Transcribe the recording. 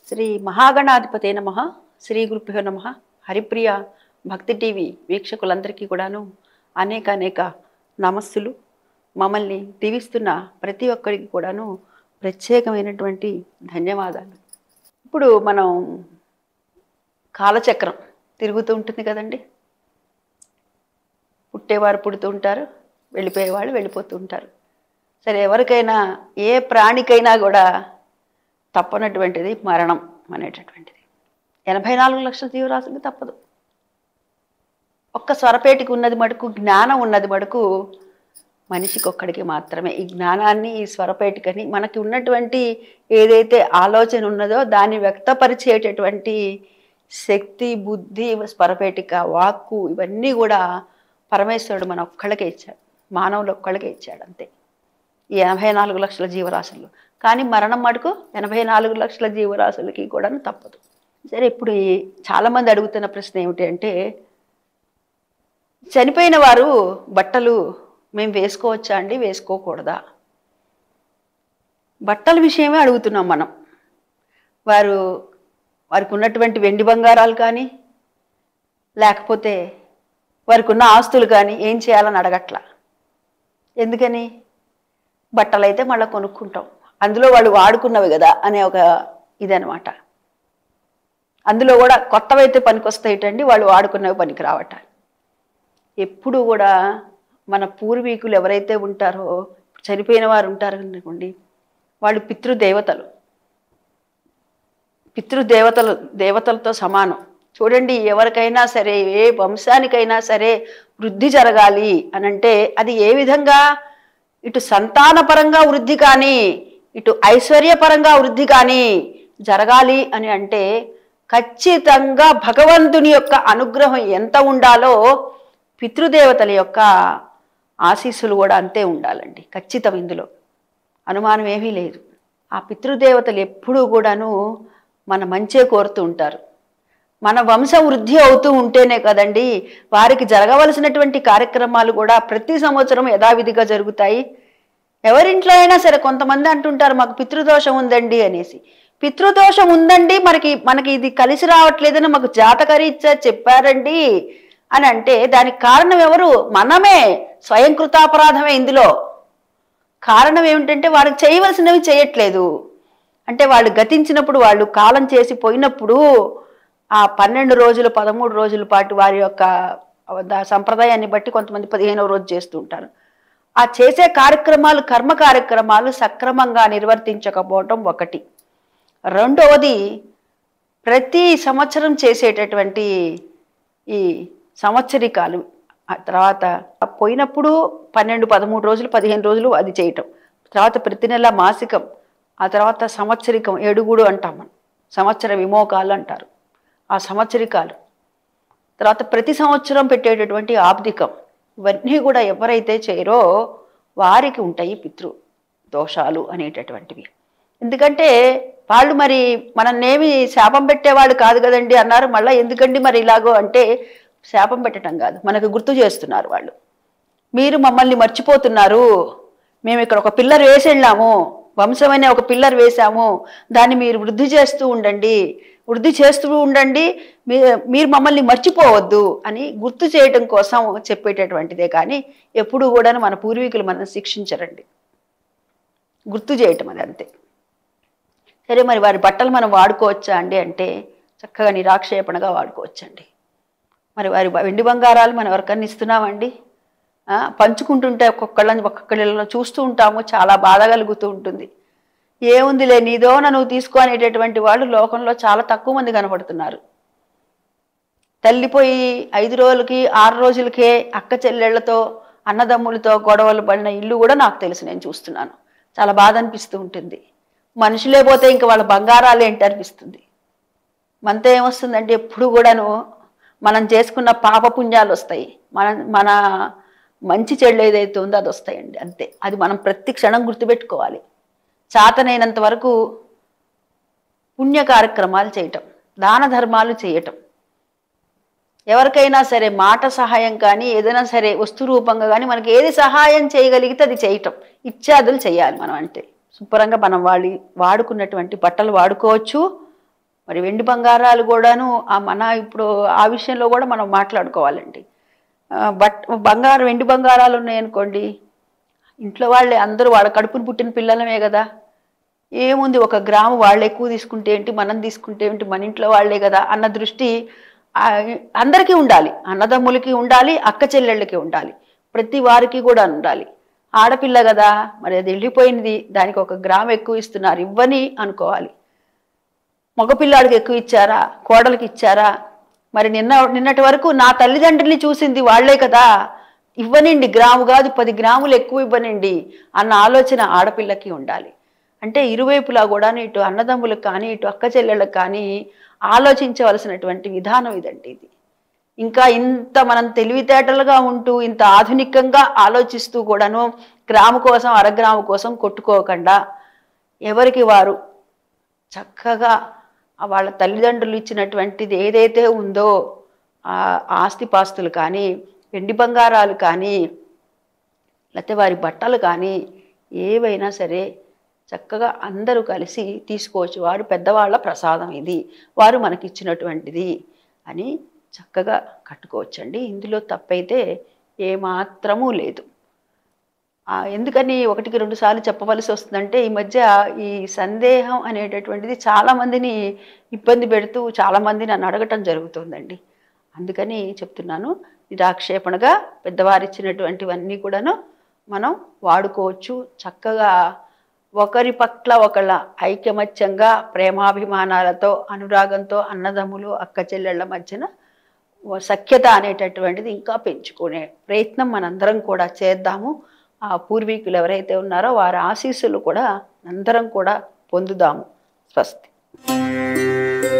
శ్రీ మహాగణాధిపతే నమ శ్రీ గురుభ్యో నమ హరిప్రియ భక్తి టీవీ వీక్షకులందరికీ కూడాను అనేక అనేక నమస్సులు మమ్మల్ని దీవిస్తున్న ప్రతి ఒక్కరికి కూడాను ప్రత్యేకమైనటువంటి ధన్యవాదాలు ఇప్పుడు మనం కాలచక్రం తిరుగుతూ ఉంటుంది కదండి పుట్టేవారు పుడుతూ ఉంటారు వెళ్ళిపోయేవాళ్ళు వెళ్ళిపోతూ ఉంటారు సరే ఎవరికైనా ఏ ప్రాణికైనా కూడా తప్పనటువంటిది మరణం అనేటటువంటిది ఎనభై నాలుగు లక్షల జీవరాశులకు తప్పదు ఒక్క స్వరపేటికి ఉన్నది మటుకు జ్ఞానం ఉన్నది మటుకు మనిషికి ఒక్కడికి మాత్రమే ఈ జ్ఞానాన్ని ఈ స్వరపేటికని మనకి ఉన్నటువంటి ఏదైతే ఆలోచన ఉన్నదో దాన్ని వ్యక్తపరిచేటటువంటి శక్తి బుద్ధి స్వరపేటిక వాక్కు ఇవన్నీ కూడా పరమేశ్వరుడు మన ఒక్కళ్ళకే ఇచ్చాడు మానవులు ఒక్కళ్ళకే ఇచ్చాడు అంతే ఈ ఎనభై నాలుగు లక్షల జీవరాశులు కానీ మరణం మటుకు ఎనభై నాలుగు లక్షల జీవరాశులకి కూడా తప్పదు సరే ఇప్పుడు ఈ చాలామంది అడుగుతున్న ప్రశ్న ఏమిటి అంటే చనిపోయిన వారు బట్టలు మేము వేసుకోవచ్చా అండి వేసుకోకూడదా బట్టల విషయమే అడుగుతున్నాం మనం వారు వారికి ఉన్నటువంటి వెండి బంగారాలు కానీ లేకపోతే వారికి ఉన్న ఆస్తులు కానీ ఏం చేయాలని అడగట్లా ఎందుకని బట్టలు అయితే మళ్ళీ కొనుక్కుంటాం అందులో వాళ్ళు వాడుకున్నవి కదా అనే ఒక ఇదనమాట అందులో కూడా కొత్తవైతే పనికొస్తాయిటండి వాళ్ళు వాడుకున్నవి పనికి రావట ఎప్పుడు కూడా మన పూర్వీకులు ఎవరైతే ఉంటారో చనిపోయిన వారు ఉంటారు అనుకోండి వాళ్ళు పితృదేవతలు పితృదేవతలు దేవతలతో సమానం చూడండి ఎవరికైనా సరే ఏ వంశానికైనా సరే వృద్ధి జరగాలి అని అంటే అది ఏ విధంగా ఇటు సంతానపరంగా వృద్ధి కానీ ఇటు ఐశ్వర్యపరంగా వృద్ధి కానీ జరగాలి అని అంటే ఖచ్చితంగా భగవంతుని యొక్క అనుగ్రహం ఎంత ఉండాలో పితృదేవతల యొక్క ఆశీస్సులు కూడా అంతే ఉండాలండి ఖచ్చితం ఇందులో అనుమానం ఏమీ లేదు ఆ పితృదేవతలు ఎప్పుడూ కూడాను మన మంచే కోరుతూ ఉంటారు మన వంశం వృద్ధి అవుతూ ఉంటేనే కదండి వారికి జరగవలసినటువంటి కార్యక్రమాలు కూడా ప్రతి సంవత్సరం యథావిధిగా జరుగుతాయి ఎవరింట్లో అయినా సరే కొంతమంది అంటుంటారు మాకు పితృదోషం ఉందండి అనేసి పితృదోషం ఉందండి మనకి మనకి ఇది కలిసి రావట్లేదని మాకు జాతకరీత్యా చెప్పారండి అని అంటే దానికి కారణం ఎవరు మనమే స్వయం కృతాపరాధమే ఇందులో కారణం ఏమిటంటే వారికి చేయవలసినవి చేయట్లేదు అంటే వాళ్ళు గతించినప్పుడు వాళ్ళు కాలం చేసి పోయినప్పుడు ఆ పన్నెండు రోజులు పదమూడు రోజుల పాటు వారి యొక్క దా- సంప్రదాయాన్ని బట్టి కొంతమంది పదిహేనవ రోజు చేస్తూ ఉంటారు ఆ చేసే కార్యక్రమాలు కర్మ కార్యక్రమాలు సక్రమంగా నిర్వర్తించకపోవటం ఒకటి రెండవది ప్రతి సంవత్సరం చేసేటటువంటి ఈ సంవత్సరికాలు ఆ తర్వాత పోయినప్పుడు పన్నెండు పదమూడు రోజులు పదిహేను రోజులు అది చేయటం తర్వాత ప్రతి నెల మాసికం ఆ తర్వాత సంవత్సరికం ఏడుగుడు అంటాం మనం సంవత్సర విమోకాలు అంటారు ఆ సంవత్సరికాలు తర్వాత ప్రతి సంవత్సరం పెట్టేటటువంటి ఆబ్దికం ఇవన్నీ కూడా ఎవరైతే చేయరో వారికి ఉంటాయి పితృ దోషాలు అనేటటువంటివి ఎందుకంటే వాళ్ళు మరి మనన్నేమి శాపం పెట్టేవాళ్ళు కాదు కదండి అన్నారు మళ్ళీ ఎందుకండి మరి ఇలాగో అంటే శాపం పెట్టడం కాదు మనకు గుర్తు చేస్తున్నారు వాళ్ళు మీరు మమ్మల్ని మర్చిపోతున్నారు మేము ఇక్కడ ఒక పిల్లర్ వేసి వెళ్ళాము వంశమనే ఒక పిల్లర్ వేశాము దాన్ని మీరు వృద్ధి చేస్తూ ఉండండి వృద్ధి చేస్తూ ఉండండి మీ- మీరు మమ్మల్ని మర్చిపోవద్దు అని గుర్తు చేయటం కోసం చెప్పేటటువంటిదే కానీ ఎప్పుడు కూడా మన పూర్వీకులు మనం శిక్షించరండి గుర్తు చేయటం అది అంతే సరే మరి వారి బట్టలు మనం వాడుకోవచ్చా అండి అంటే చక్కగా నిరాక్షేపణగా వాడుకోవచ్చండి మరి వారి బ- వెండి బంగారాలు మనం ఎవరికన్నా ఇస్తున్నామండి ఆ, పంచుకుంటుంటే ఒక్కొక్కళ్ళని ఒక్కొక్కళ్ళలో చూస్తూ ఉంటాము చాలా బాధ కలుగుతూ ఉంటుంది ఏముందిలే నీదోన నువ్వు తీసుకో అనేటటువంటి వాళ్ళు లోకంలో చాలా తక్కువ మంది కనపడుతున్నారు తల్లిపోయి ఐదు రోజులకి ఆరు రోజులకే అక్క చెల్లెళ్లతో అన్నదమ్ములతో గొడవలు పడిన ఇల్లు కూడా నాకు తెలుసు నేను చూస్తున్నాను చాలా బాధ అనిపిస్తూ ఉంటుంది మనుషులే పోతే ఇంకా వాళ్ళ బంగారాలు ఏంటి అనిపిస్తుంది మనతో ఏమొస్తుందంటే ఎప్పుడు కూడాను మనం చేసుకున్న పాప పుణ్యాలు వస్తాయి మన మన మంచి చెడు ఏదైతే ఉందో అది వస్తాయండి అంతే అది మనం ప్రతి క్షణం గుర్తుపెట్టుకోవాలి చాతనైనంత వరకు పుణ్య కార్యక్రమాలు చేయటం దాన ధర్మాలు చేయటం ఎవరికైనా సరే మాట సహాయం కానీ ఏదైనా సరే వస్తు రూపంగా కానీ మనకి ఏది సహాయం చేయగలిగితే అది చేయటం ఇత్యాదులు చేయాలి మనం అంటే శుభ్రంగా మనం వాడి వాడుకున్నటువంటి బట్టలు వాడుకోవచ్చు మరి వెండి బంగారాలు కూడాను ఆ మన ఇప్పుడు ఆ విషయంలో కూడా మనం మాట్లాడుకోవాలండి ఆ, బట్ బంగారం వెండి బంగారాలు ఉన్నాయనుకోండి ఇంట్లో వాళ్ళే అందరూ వాళ్ళ కడుపును పుట్టిన పిల్లలమే కదా ఏముంది ఒక గ్రాము వాళ్ళు ఎక్కువ తీసుకుంటే ఏంటి మనం తీసుకుంటే ఏంటి మన ఇంట్లో వాళ్ళే కదా అన్న దృష్టి ఆ, అందరికీ ఉండాలి అన్నదమ్ములకి ఉండాలి అక్క చెల్లెళ్ళకి ఉండాలి ప్రతి వారికి కూడా ఉండాలి ఆడపిల్ల కదా మరి అది వెళ్ళిపోయినది దానికి ఒక గ్రాము ఎక్కువ ఇస్తున్నారు ఇవ్వని అనుకోవాలి మగపిల్లాడికి ఎక్కువ ఇచ్చారా కోడలికి ఇచ్చారా మరి నిన్న నిన్నటి వరకు నా తల్లిదండ్రుల్ని చూసింది వాళ్లే కదా ఇవ్వనండి గ్రాము కాదు పది గ్రాములు ఎక్కువ ఇవ్వనండి అన్న ఆలోచన ఆడపిల్లకి ఉండాలి అంటే ఇరువైపులా కూడా ఇటు అన్నదమ్ములకు కానీ ఇటు అక్క చెల్లెళ్ళకి కానీ ఆలోచించవలసినటువంటి విధానం ఇదండి ఇది ఇంకా ఇంత మనం తెలివితేటలుగా ఉంటూ ఇంత ఆధునికంగా ఆలోచిస్తూ కూడాను గ్రాము కోసం అరగ్రాము కోసం కొట్టుకోకుండా ఎవరికి వారు చక్కగా ఆ వాళ్ళ తల్లిదండ్రులు ఇచ్చినటువంటిది ఏదైతే ఉందో ఆ ఆస్తిపాస్తులు కానీ వెండి బంగారాలు కానీ లేకపోతే వారి బట్టలు కానీ ఏవైనా సరే చక్కగా అందరూ కలిసి తీసుకోవచ్చు వారు పెద్దవాళ్ళ ప్రసాదం ఇది వారు మనకిచ్చినటువంటిది అని చక్కగా కట్టుకోవచ్చండి ఇందులో తప్పైతే ఏమాత్రమూ లేదు ఆ, ఎందుకని ఒకటికి రెండు సార్లు చెప్పవలసి వస్తుందంటే ఈ మధ్య ఈ సందేహం అనేటటువంటిది చాలా మందిని ఇబ్బంది పెడుతూ చాలా మంది నన్ను అడగటం జరుగుతుందండి అందుకని చెప్తున్నాను నిరాక్షేపణగా పెద్దవారు ఇచ్చినటువంటివన్నీ కూడాను మనం వాడుకోవచ్చు చక్కగా ఒకరి పట్ల ఒకళ్ళ ఐకమత్యంగా ప్రేమాభిమానాలతో అనురాగంతో అన్నదమ్ములు అక్క చెల్లెళ్ళ మధ్యన సఖ్యత అనేటటువంటిది ఇంకా పెంచుకునే ప్రయత్నం మనందరం కూడా చేద్దాము ఆ పూర్వీకులు ఎవరైతే ఉన్నారో వారి ఆశీస్సులు కూడా అందరం కూడా పొందుదాము స్వస్తి